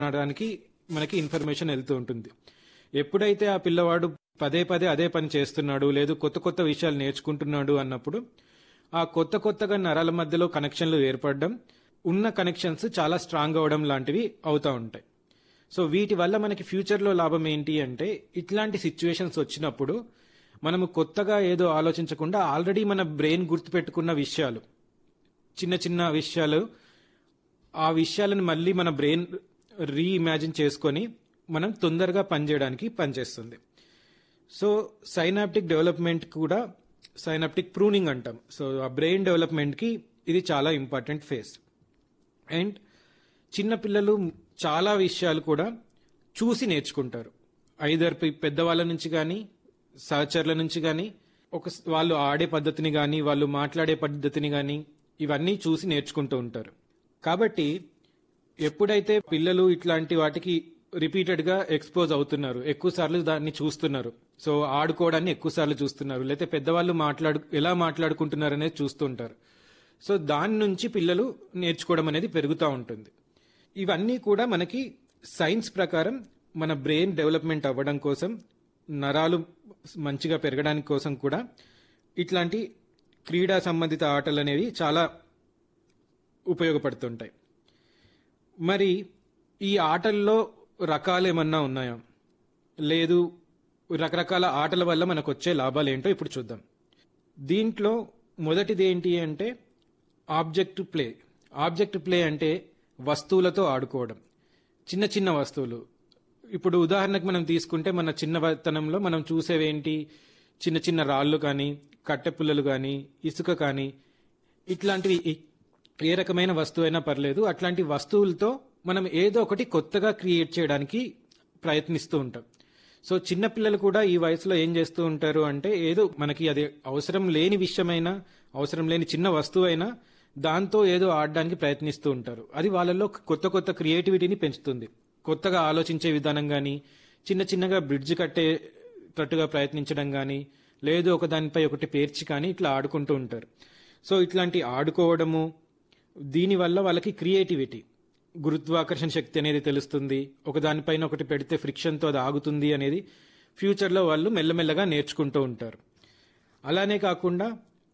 అనడానికి మనకి ఇన్ఫర్మేషన్ వెళ్తూ ఉంటుంది ఎప్పుడైతే ఆ పిల్లవాడు పదే పదే అదే పని చేస్తున్నాడు లేదు కొత్త కొత్త విషయాలు నేర్చుకుంటున్నాడు అన్నప్పుడు ఆ కొత్త కొత్తగా నరాల మధ్యలో కనెక్షన్లు ఏర్పడడం ఉన్న కనెక్షన్స్ చాలా స్ట్రాంగ్ అవడం లాంటివి అవుతూ ఉంటాయి సో వీటి వల్ల మనకి ఫ్యూచర్లో లాభం ఏంటి అంటే ఇట్లాంటి సిచ్యువేషన్స్ వచ్చినప్పుడు మనము కొత్తగా ఏదో ఆలోచించకుండా ఆల్రెడీ మన బ్రెయిన్ గుర్తుపెట్టుకున్న విషయాలు చిన్న చిన్న విషయాలు ఆ విషయాలను మళ్ళీ మన బ్రెయిన్ రీఇమాజిన్ చేసుకొని మనం తొందరగా పనిచేయడానికి పనిచేస్తుంది సో సైనాప్టిక్ డెవలప్మెంట్ కూడా సైనాప్టిక్ ప్రూనింగ్ అంటాం సో ఆ బ్రెయిన్ డెవలప్మెంట్కి ఇది చాలా ఇంపార్టెంట్ ఫేజ్ అండ్ చిన్నపిల్లలు చాలా విషయాలు కూడా చూసి నేర్చుకుంటారు ఐదర్ పెద్దవాళ్ళ నుంచి కానీ సహచరుల నుంచి కానీ ఒక వాళ్ళు ఆడే పద్ధతిని కానీ వాళ్ళు మాట్లాడే పద్ధతిని కానీ ఇవన్నీ చూసి నేర్చుకుంటూ ఉంటారు కాబట్టి ఎప్పుడైతే పిల్లలు ఇట్లాంటి వాటికి రిపీటెడ్ గా ఎక్స్పోజ్ అవుతున్నారు ఎక్కువ సార్లు దాన్ని చూస్తున్నారు సో ఆడుకోవడాన్ని ఎక్కువ సార్లు చూస్తున్నారు లేకపోతే పెద్దవాళ్ళు మాట్లాడు ఎలా మాట్లాడుకుంటున్నారు అనేది చూస్తుంటారు సో దాని నుంచి పిల్లలు నేర్చుకోవడం అనేది పెరుగుతూ ఉంటుంది ఇవన్నీ కూడా మనకి సైన్స్ ప్రకారం మన బ్రెయిన్ డెవలప్మెంట్ అవ్వడం కోసం నరాలు మంచిగా పెరగడానికి కోసం కూడా ఇట్లాంటి క్రీడా సంబంధిత ఆటలు అనేవి చాలా ఉపయోగపడుతుంటాయి మరి ఈ ఆటల్లో రకాలు ఏమన్నా ఉన్నాయా లేదు రకరకాల ఆటల వల్ల మనకు వచ్చే లాభాలు ఏంటో ఇప్పుడు చూద్దాం దీంట్లో మొదటిది ఏంటి అంటే ఆబ్జెక్ట్ ప్లే ఆబ్జెక్ట్ ప్లే అంటే వస్తువులతో ఆడుకోవడం చిన్న చిన్న వస్తువులు ఇప్పుడు ఉదాహరణకు మనం తీసుకుంటే మన చిన్నతనంలో మనం చూసేవేంటి చిన్న చిన్న రాళ్ళు కానీ కట్టె పుల్లలు కానీ ఇసుక కానీ ఇట్లాంటివి ఏ రకమైన వస్తువు అయినా పర్లేదు అట్లాంటి వస్తువులతో మనం ఏదో ఒకటి కొత్తగా క్రియేట్ చేయడానికి ప్రయత్నిస్తూ ఉంటాం సో చిన్నపిల్లలు కూడా ఈ వయసులో ఏం చేస్తూ ఉంటారు అంటే ఏదో మనకి అది అవసరం లేని విషయమైనా అవసరం లేని చిన్న వస్తువు అయినా దాంతో ఏదో ఆడడానికి ప్రయత్నిస్తూ ఉంటారు అది వాళ్ళలో కొత్త కొత్త క్రియేటివిటీని పెంచుతుంది కొత్తగా ఆలోచించే విధానం కానీ చిన్న చిన్నగా బ్రిడ్జ్ కట్టేటట్టుగా ప్రయత్నించడం కానీ లేదు ఒక దానిపై ఒకటి పేర్చి కానీ ఇట్లా ఆడుకుంటూ ఉంటారు సో ఇట్లాంటి ఆడుకోవడము దీనివల్ల వాళ్ళకి క్రియేటివిటీ గురుత్వాకర్షణ శక్తి అనేది తెలుస్తుంది ఒక దానిపైన ఒకటి పెడితే ఫ్రిక్షన్తో అది ఆగుతుంది అనేది ఫ్యూచర్లో వాళ్ళు మెల్లమెల్లగా నేర్చుకుంటూ ఉంటారు అలానే కాకుండా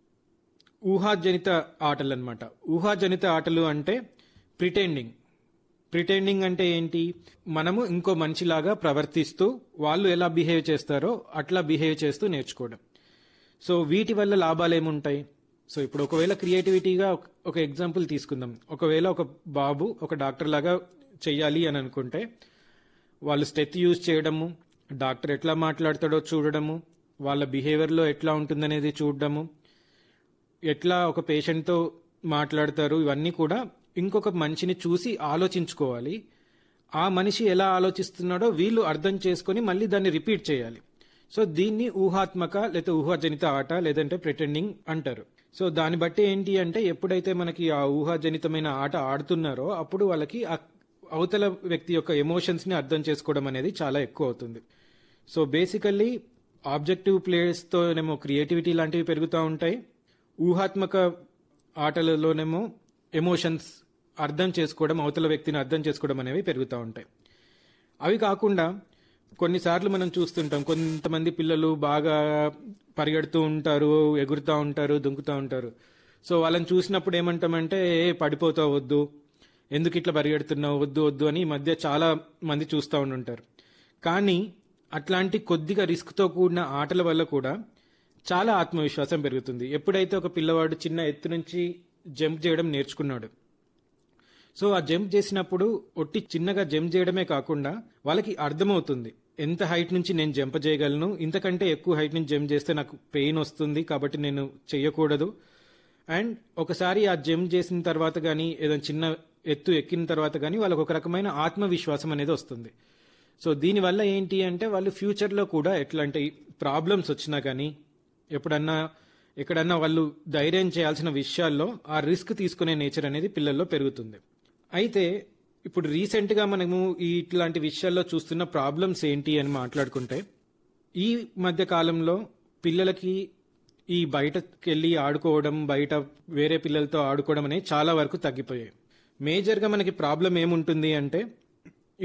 ఊహాజనిత ఆటలు అనమాట ఊహాజనిత ఆటలు అంటే ప్రిటెండింగ్ ప్రిటెండింగ్ అంటే ఏంటి మనము ఇంకో మనిషిలాగా ప్రవర్తిస్తూ వాళ్ళు ఎలా బిహేవ్ చేస్తారో అట్లా బిహేవ్ చేస్తూ నేర్చుకోవడం సో వీటి వల్ల లాభాలు ఏముంటాయి సో ఇప్పుడు ఒకవేళ క్రియేటివిటీగా ఒక ఎగ్జాంపుల్ తీసుకుందాం ఒకవేళ ఒక బాబు ఒక డాక్టర్ లాగా చెయ్యాలి అని అనుకుంటే వాళ్ళు స్టెత్ యూజ్ చేయడము డాక్టర్ ఎట్లా మాట్లాడతాడో చూడడము వాళ్ళ బిహేవియర్లో ఎట్లా ఉంటుందనేది చూడడము ఎట్లా ఒక పేషెంట్తో మాట్లాడతారు ఇవన్నీ కూడా ఇంకొక మనిషిని చూసి ఆలోచించుకోవాలి ఆ మనిషి ఎలా ఆలోచిస్తున్నాడో వీళ్ళు అర్థం చేసుకొని మళ్ళీ దాన్ని రిపీట్ చేయాలి సో దీన్ని ఊహాత్మక లేదా ఊహాజనిత ఆట లేదంటే ప్రిటెండింగ్ అంటారు సో దాన్ని బట్టి ఏంటి అంటే ఎప్పుడైతే మనకి ఆ ఊహాజనితమైన ఆట ఆడుతున్నారో అప్పుడు వాళ్ళకి అవతల వ్యక్తి యొక్క ఎమోషన్స్ ని అర్థం చేసుకోవడం అనేది చాలా ఎక్కువ అవుతుంది సో బేసికల్లీ ఆబ్జెక్టివ్ ప్లేయర్స్తోనేమో క్రియేటివిటీ లాంటివి పెరుగుతూ ఉంటాయి ఊహాత్మక ఆటలలోనేమో ఎమోషన్స్ అర్థం చేసుకోవడం అవతల వ్యక్తిని అర్థం చేసుకోవడం అనేవి పెరుగుతూ ఉంటాయి అవి కాకుండా కొన్నిసార్లు మనం చూస్తుంటాం కొంతమంది పిల్లలు బాగా పరిగెడుతూ ఉంటారు ఎగురుతూ ఉంటారు దుంకుతూ ఉంటారు సో వాళ్ళని చూసినప్పుడు ఏమంటామంటే ఏ పడిపోతావు వద్దు ఎందుకు ఇట్లా పరిగెడుతున్నావు వద్దు వద్దు అని ఈ మధ్య చాలా మంది చూస్తూ ఉంటుంటారు కానీ అట్లాంటి కొద్దిగా రిస్క్తో కూడిన ఆటల వల్ల కూడా చాలా ఆత్మవిశ్వాసం పెరుగుతుంది ఎప్పుడైతే ఒక పిల్లవాడు చిన్న ఎత్తు నుంచి జంప్ చేయడం నేర్చుకున్నాడు సో ఆ జంప్ చేసినప్పుడు ఒట్టి చిన్నగా జంప్ చేయడమే కాకుండా వాళ్ళకి అర్థమవుతుంది ఎంత హైట్ నుంచి నేను జంప్ చేయగలను ఇంతకంటే ఎక్కువ హైట్ నుంచి జంప్ చేస్తే నాకు పెయిన్ వస్తుంది కాబట్టి నేను చేయకూడదు అండ్ ఒకసారి ఆ జంప్ చేసిన తర్వాత కానీ ఏదైనా చిన్న ఎత్తు ఎక్కిన తర్వాత కానీ వాళ్ళకి ఒక రకమైన ఆత్మవిశ్వాసం అనేది వస్తుంది సో దీనివల్ల ఏంటి అంటే వాళ్ళు ఫ్యూచర్లో కూడా ఎట్లాంటి ప్రాబ్లమ్స్ వచ్చినా కానీ ఎప్పుడన్నా ఎక్కడన్నా వాళ్ళు ధైర్యం చేయాల్సిన విషయాల్లో ఆ రిస్క్ తీసుకునే నేచర్ అనేది పిల్లల్లో పెరుగుతుంది అయితే ఇప్పుడు రీసెంట్గా మనము ఈ ఇట్లాంటి విషయాల్లో చూస్తున్న ప్రాబ్లమ్స్ ఏంటి అని మాట్లాడుకుంటే ఈ మధ్య కాలంలో పిల్లలకి ఈ బయటకు వెళ్ళి ఆడుకోవడం బయట వేరే పిల్లలతో ఆడుకోవడం అనేది చాలా వరకు తగ్గిపోయాయి మేజర్గా మనకి ప్రాబ్లం ఏముంటుంది అంటే